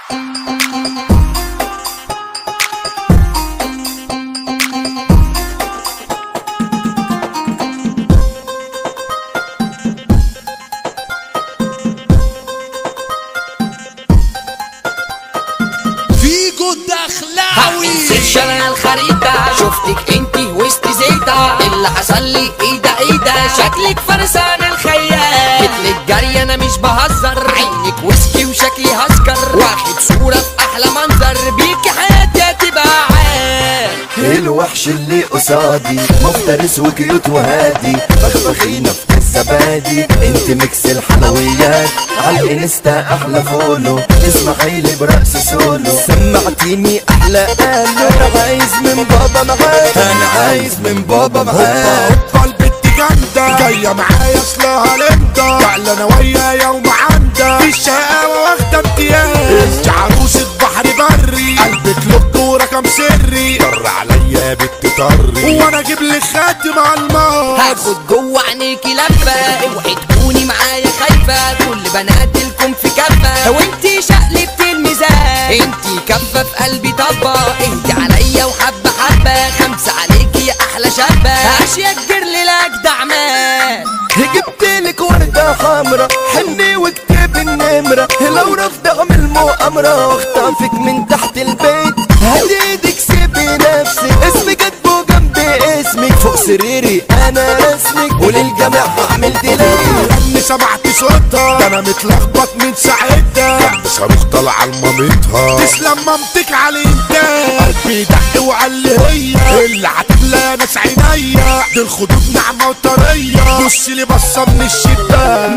فيجو الدخلاوي هنسيب شارع الخريطة شفتك انتي وسط زيطة اللي حصل لي ايه ده ايه ده شكلك فرسان الخيال مثلك جري انا مش بهزر عينك ويسكي وشكلي هسكر واخد صورة في احلى منظر بيكي حياتي هتبقى عال الوحش اللي قصادي مفترس وكيوت وهادي بخبخينة في الزبادي انت ميكس الحلويات على الانستا احلى فولو اسمعي لي برقص سولو سمعتيني احلى قالو انا عايز من بابا معاك انا عايز من بابا معاك هوبا البت جامدة جاية معايا اصلها لمدة فعلا انا ويايا ومعندة في الشقاوة واخدة امتياز انت عروسة بحر بري قلبك له ورقم سري طر عليا بت طري وانا اجيب لك خاتم على الماس هاخد جوه عينيكي لفة اوعي تكوني معايا خايفة كل بناتلكم في كفة وانتي شقلبت الميزان انتي كفة في قلبي طبة اهدي عليا وحبة حبة خمسة عليكي يا احلى شابة اشياء الجرل لاجدع مان جبتلك وردة حمرا حني واكتب النمرة لو رفض اعمل مؤامرة واخطفك من تحت البيت هديدك سيبي نفسك اسمك كاتبه جنب اسمك فوق سريري انا رسمك وللجميع هعمل ديلي اني سمعت صوتها ده انا متلخبط من ساعتها جنب صاروخ طالعه لمامتها تسلم مامتك على الانتاج قلبي دق وقال لي هي اللي هتحلى ناس عينيا دي الخدود ناعمه وطريه بص لي بصه من الشده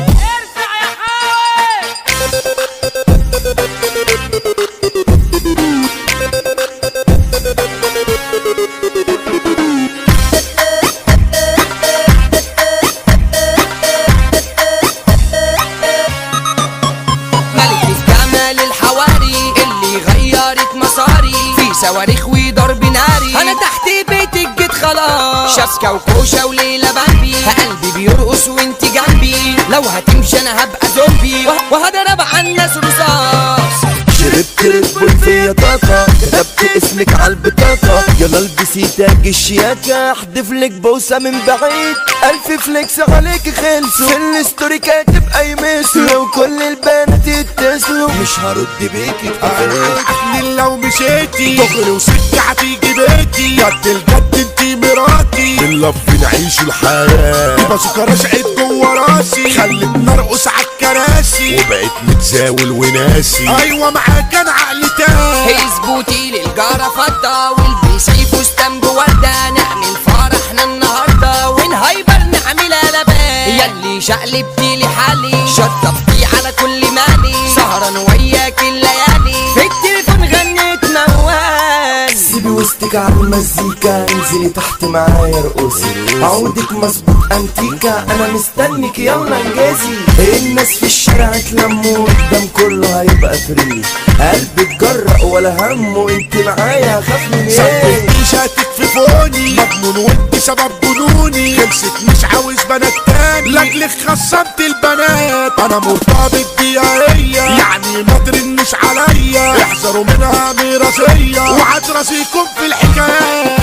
ملكة جمال الحواري اللي غيرت مساري في صواريخ وضرب ناري انا تحت بيتك جيت خلاص شبكة وكوشة وليلة بامبي قلبي بيرقص وانت جنبي لو هتمشي انا هبقى زومبي وه- وهضرب على الناس رصاص شربت ريد بول فيا طاقة كتبت اسمك على البطاقة يلا البسي تاج الشياكة احدف لك بوسة من بعيد الف فليكس عليك خلصوا في الستوري كاتب اي مثل وكل البنات يتصلوا مش هرد بيكي اكتفيت عقلي لو مشيتي دغري وسكة هتيجي بيتي جد الجد انتي مراتي باللف نعيش الحياة يبقى سكر اشعت جوه راسي خلتني ارقص عالكراسي وبقيت متزاول وناسي ايوه معاك انا عقلي تاه اثبتي للجارة فضة والبسي فستان بوردة نعمل فرحنا النهاردة ونهايبر نعمل قلبان ياللي شقلبتي لي حالي شطبتي على كل مالي سهران وياك الليالي في التليفون غنيت موال سيبي وسطك على المزيكا انزلي تحت معايا ارقصي عودك مظبوط انتيكا انا مستنيك يلا انجازي الناس في الشارع اتلموا قدام كله هيبقى فري قلبي اتجرأ ولا همه انت معايا اخاف من ايه ثبتني شاتك في فوني مجنون وانت سبب جنوني خلصت مش عاوز بنات تاني لاجلك خصمت البنات انا مرتبط بيها هي يعني ما ترنش عليا احذروا منها ميراثية وعاد راسيكم في الحكايات